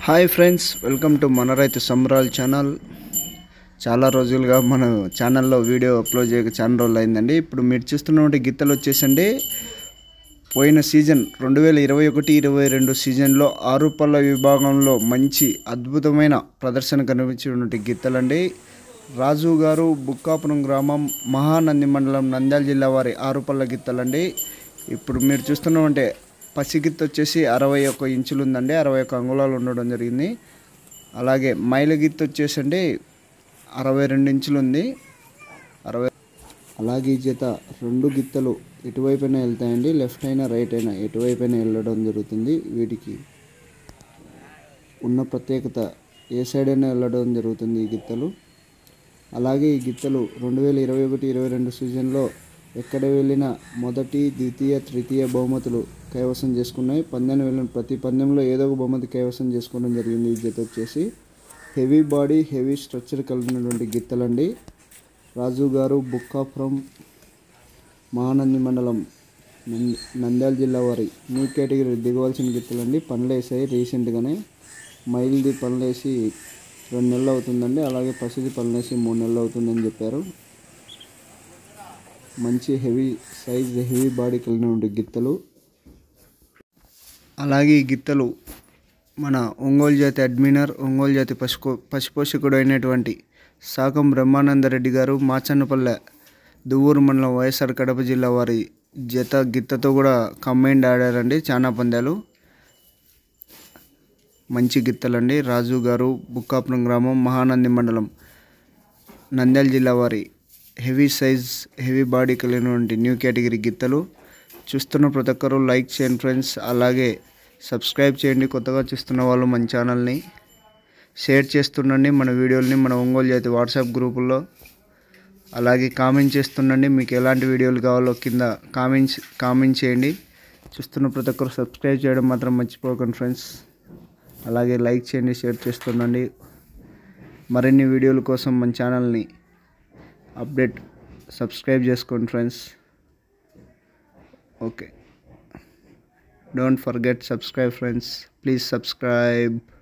hi friends welcome to మన రైతు సంబరాల్ channel చాలా రోజులుగా మన ఛానల్లో వీడియో అప్లోడ్ చేయక చాలా రోజులు అయిందండి ఇప్పుడు మీరు చూస్తున్నటువంటి గిత్తలు వచ్చేసండి పోయిన సీజన్ రెండు వేల ఇరవై ఒకటి ఇరవై రెండు సీజన్లో ఆరు పళ్ళ విభాగంలో మంచి అద్భుతమైన ప్రదర్శన కనిపించినటువంటి గిత్తలండి రాజు గారు బుక్కాపురం గ్రామం మహానంది మండలం నంద్యాల జిల్లా వారి ఆరు పళ్ళ గిత్తలండి ఇప్పుడు మీరు చూస్తున్నామంటే పసిగిత్త వచ్చేసి అరవై ఒక్క ఇంచులు ఉందండి అరవై ఒక్క అంగుళాలు ఉండడం జరిగింది అలాగే మైల గిత్త వచ్చేసండి అరవై రెండు ఇంచులు ఉంది అరవై అలాగే ఈ జత రెండు గిత్తలు ఎటువైపున వెళ్తాయండి లెఫ్ట్ అయినా రైట్ అయినా ఎటువైపున వెళ్ళడం జరుగుతుంది వీటికి ఉన్న ప్రత్యేకత ఏ సైడ్ అయినా వెళ్ళడం జరుగుతుంది ఈ గిత్తలు అలాగే ఈ గిత్తలు రెండు వేల ఇరవై ఒకటి ఇరవై రెండు సీజన్లో ఎక్కడ వెళ్ళినా మొదటి ద్వితీయ తృతీయ బహుమతులు కైవసం చేసుకున్నాయి పందెం వెళ్ళిన ప్రతి పందెంలో ఏదో ఒక బహుమతి కైవసం చేసుకోవడం జరిగింది ఈ జత వచ్చేసి హెవీ బాడీ హెవీ స్ట్రక్చర్ కలిగినటువంటి గిత్తలండి రాజు గారు బుక్కాపురం మహానంది మండలం నం- నంద్యాల జిల్లా వారి న్యూ కేటగిరీ దిగవలసిన గిత్తలండి పనులు వేసాయి రీసెంట్గానే మైల్ది పనులు వేసి రెండు నెలలు అవుతుందండి అలాగే పసిది పనులు వేసి మూడు నెలలు అవుతుందని చెప్పారు మంచి హెవీ సైజ్ హెవీ బాడీ కలిగినటువంటి గిత్తలు అలాగే ఈ గిత్తలు మన ఒంగోలు జాతి అడ్మినర్ ఒంగోలు జాతి పశుకో పశుపోషకుడు అయినటువంటి సాకం బ్రహ్మానందరెడ్డి గారు మాచన్నపల్లె దువ్వూరు మండలం వైఎస్ఆర్ కడప జిల్లా వారి జత గిత్తతో కూడా కంబైండ్ ఆడారండి చాలా పందాలు మంచి గిత్తలండి రాజు గారు బుక్కాపురం గ్రామం మహానంది మండలం నంద్యాల జిల్లా వారి హెవీ సైజ్ హెవీ బాడీ కలిగినటువంటి న్యూ కేటగిరీ గిత్తలు చూస్తున్న ప్రతి ఒక్కరూ లైక్ చేయండి ఫ్రెండ్స్ అలాగే సబ్స్క్రైబ్ చేయండి కొత్తగా చూస్తున్న వాళ్ళు మన ఛానల్ని షేర్ చేస్తుండండి మన వీడియోల్ని మన ఒంగోలు జాతి వాట్సాప్ గ్రూపుల్లో అలాగే కామెంట్ చేస్తుండండి మీకు ఎలాంటి వీడియోలు కావాలో కింద కామెంట్స్ కామెంట్ చేయండి చూస్తున్న ప్రతి ఒక్కరు సబ్స్క్రైబ్ చేయడం మాత్రం మర్చిపోకండి ఫ్రెండ్స్ అలాగే లైక్ చేయండి షేర్ చేస్తుండండి మరిన్ని వీడియోల కోసం మన ఛానల్ని అప్డేట్ సబ్స్క్రైబ్ చేసుకోండి friends okay don't forget subscribe friends please subscribe